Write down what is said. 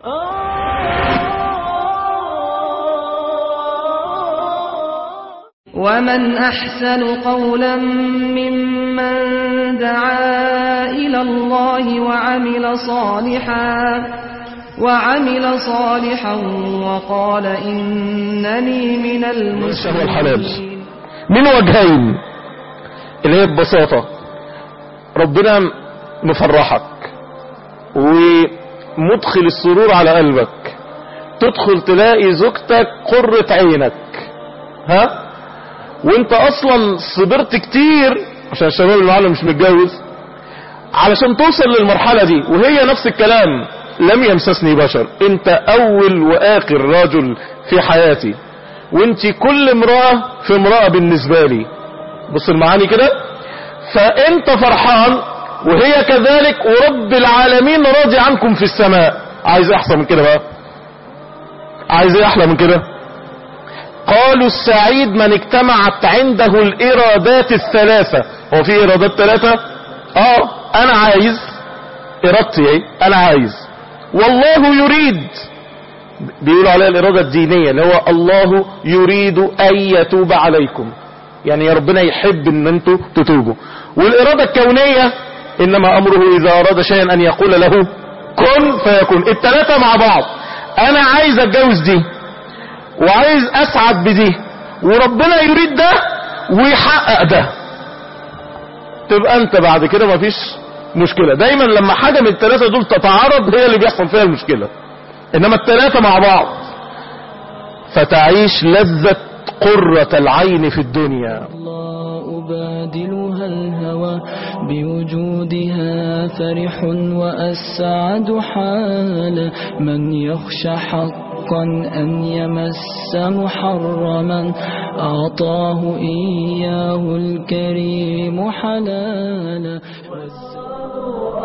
ومن أحسن قولا ممن دعا إلى الله وعمل صالحا وعمل صالحا وقال إنني من الشهوة الحلال المسلمين من وجهين اللي هي ببساطة ربنا مفرحك ومدخل السرور على قلبك تدخل تلاقي زوجتك قرة عينك ها وانت اصلا صبرت كتير عشان الشباب اللي معانا مش متجوز علشان توصل للمرحلة دي وهي نفس الكلام لم يمسسني بشر انت اول واخر رجل في حياتي وانت كل امرأة في امرأة بالنسبة لي بص المعاني كده فانت فرحان وهي كذلك ورب العالمين راضي عنكم في السماء عايز احسن من كده بقى عايز ايه احلى من كده قالوا السعيد من اجتمعت عنده الارادات الثلاثة هو في ارادات ثلاثة اه انا عايز ارادتي ايه انا عايز والله يريد بيقولوا عليها الارادة الدينية اللي هو الله يريد ان يتوب عليكم يعني يا ربنا يحب ان انتوا تتوبوا والارادة الكونية انما امره اذا اراد شيئا ان يقول له كن فيكون التلاتة مع بعض انا عايز اتجوز دي وعايز اسعد بدي وربنا يريد ده ويحقق ده تبقى انت بعد كده مفيش مشكلة دايما لما حاجة من التلاتة دول تتعارض هي اللي بيحصل فيها المشكلة انما التلاتة مع بعض فتعيش لذة قرة العين في الدنيا لا أبادلها الهوى بوجودها فرح وأسعد حالا من يخشى حقا أن يمس محرما أعطاه إياه الكريم حلالا